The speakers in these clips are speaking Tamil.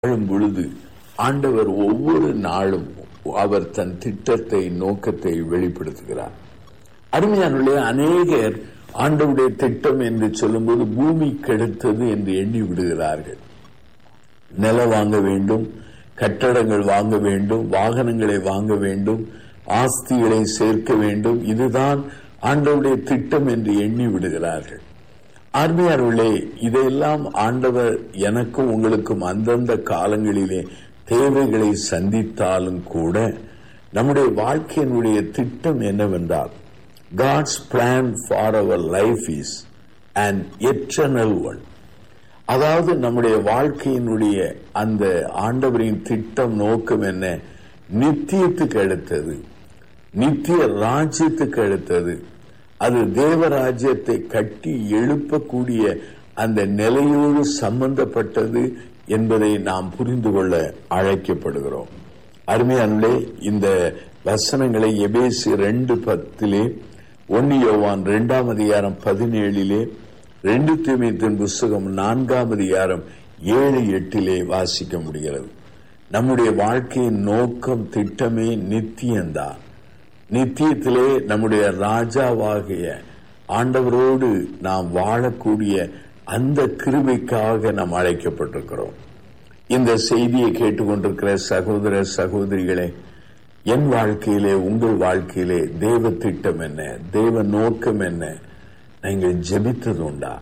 வாழும் பொழுது ஆண்டவர் ஒவ்வொரு நாளும் அவர் தன் திட்டத்தை நோக்கத்தை வெளிப்படுத்துகிறார் அருமையானுடைய அநேகர் ஆண்டவுடைய திட்டம் என்று சொல்லும்போது பூமி கெடுத்தது என்று எண்ணி விடுகிறார்கள் நிலம் வாங்க வேண்டும் கட்டடங்கள் வாங்க வேண்டும் வாகனங்களை வாங்க வேண்டும் ஆஸ்திகளை சேர்க்க வேண்டும் இதுதான் ஆண்டவருடைய திட்டம் என்று எண்ணி விடுகிறார்கள் ஆர்மியார்களே இதையெல்லாம் ஆண்டவர் எனக்கும் உங்களுக்கும் அந்தந்த காலங்களிலே தேவைகளை சந்தித்தாலும் கூட நம்முடைய வாழ்க்கையினுடைய திட்டம் என்னவென்றால் God's plan for our life is and eternal one அதாவது நம்முடைய வாழ்க்கையினுடைய அந்த ஆண்டவரின் திட்டம் நோக்கம் என்ன நித்தியத்துக்கு அடுத்தது நித்திய ராஜ்யத்துக்கு அடுத்தது அது தேவராஜ்யத்தை கட்டி எழுப்பக்கூடிய அந்த நிலையோடு சம்பந்தப்பட்டது என்பதை நாம் புரிந்து கொள்ள அழைக்கப்படுகிறோம் அருமையானே இந்த வசனங்களை எபேசி ரெண்டு பத்திலே ஒன்னு யோவான் இரண்டாம் அதிகாரம் பதினேழிலே ரெண்டு தீமைத்தின் புஸ்தகம் நான்காம் அதிகாரம் ஏழு எட்டிலே வாசிக்க முடிகிறது நம்முடைய வாழ்க்கையின் நோக்கம் திட்டமே நித்தியம்தான் நித்தியத்திலே நம்முடைய ராஜாவாகிய ஆண்டவரோடு நாம் வாழக்கூடிய அந்த கிருபைக்காக நாம் அழைக்கப்பட்டிருக்கிறோம் இந்த செய்தியை கேட்டுக்கொண்டிருக்கிற சகோதர சகோதரிகளே என் வாழ்க்கையிலே உங்கள் வாழ்க்கையிலே தேவ திட்டம் என்ன தேவ நோக்கம் என்ன நீங்கள் ஜெபித்தது உண்டா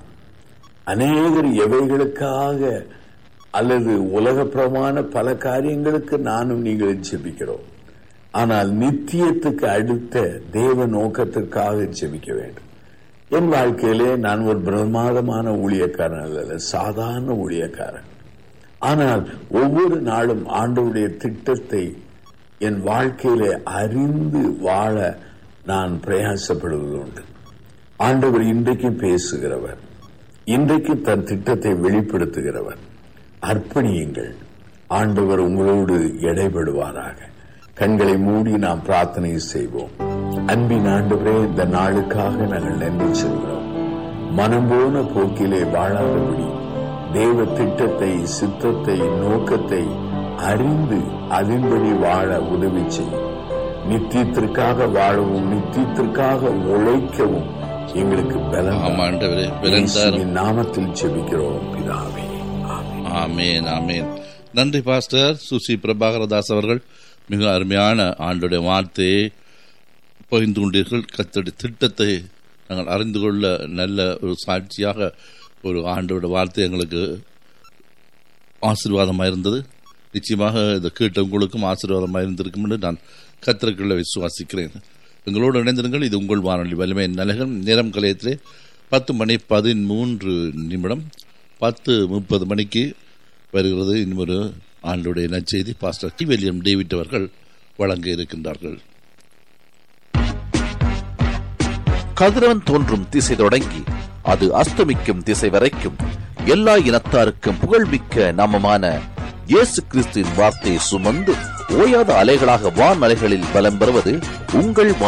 அநேகர் எவைகளுக்காக அல்லது உலகப்பிரமான பல காரியங்களுக்கு நானும் நீங்கள் ஜெபிக்கிறோம் ஆனால் நித்தியத்துக்கு அடுத்த தேவ நோக்கத்திற்காக ஜெபிக்க வேண்டும் என் வாழ்க்கையிலே நான் ஒரு பிரமாதமான ஊழியக்காரன் அல்ல சாதாரண ஊழியக்காரன் ஆனால் ஒவ்வொரு நாளும் ஆண்டவுடைய திட்டத்தை என் வாழ்க்கையிலே அறிந்து வாழ நான் பிரயாசப்படுவது உண்டு ஆண்டவர் இன்றைக்கும் பேசுகிறவர் இன்றைக்கு தன் திட்டத்தை வெளிப்படுத்துகிறவர் அர்ப்பணியுங்கள் ஆண்டவர் உங்களோடு எடைபடுவாராக கண்களை மூடி நாம் பிரார்த்தனை செய்வோம் அன்பின் ஆண்டவரே இந்த நாளுக்காக நாங்கள் நன்றி செல்கிறோம் மனம் போன போக்கிலே வாழாதபடி தேவ திட்டத்தை சித்தத்தை நோக்கத்தை அறிந்து அதன்படி வாழ உதவி செய்யும் நித்தியத்திற்காக வாழவும் நித்தியத்திற்காக உழைக்கவும் எங்களுக்கு பலம் ஆமா ஆண்டவரே பலன் தாரும் இயேசுவின் நாமத்தில் ஜெபிக்கிறோம் பிதாவே ஆமென். ஆமேன் ஆமேன் நன்றி பாஸ்டர் சுசி பிரபாகரதாஸ் அவர்கள் மிக அருமையான ஆண்டுடைய வார்த்தையை பகிர்ந்து கொண்டீர்கள் கத்தடி திட்டத்தை நாங்கள் அறிந்து கொள்ள நல்ல ஒரு சாட்சியாக ஒரு ஆண்டோட வார்த்தை எங்களுக்கு ஆசீர்வாதமாக இருந்தது நிச்சயமாக இதை கேட்ட உங்களுக்கும் ஆசீர்வாதமாக இருந்திருக்கும் என்று நான் கத்திரக்குள்ள விசுவாசிக்கிறேன் எங்களோடு இணைந்திருங்கள் இது உங்கள் வானொலி வலிமை நலகம் நேரம் கலையத்திலே பத்து மணி பதிமூன்று நிமிடம் பத்து முப்பது மணிக்கு வருகிறது இன்னொரு ஆண்டுடைய நற்செய்தி பாஸ்டர் டி வில்லியம் டேவிட் அவர்கள் வழங்க இருக்கின்றார்கள் கதிரவன் தோன்றும் திசை தொடங்கி அது அஸ்தமிக்கும் திசை வரைக்கும் எல்லா இனத்தாருக்கும் புகழ்மிக்க நாமமான இயேசு கிறிஸ்துவின் வார்த்தையை சுமந்து ஓயாத அலைகளாக வான் அலைகளில் பலம் பெறுவது உங்கள்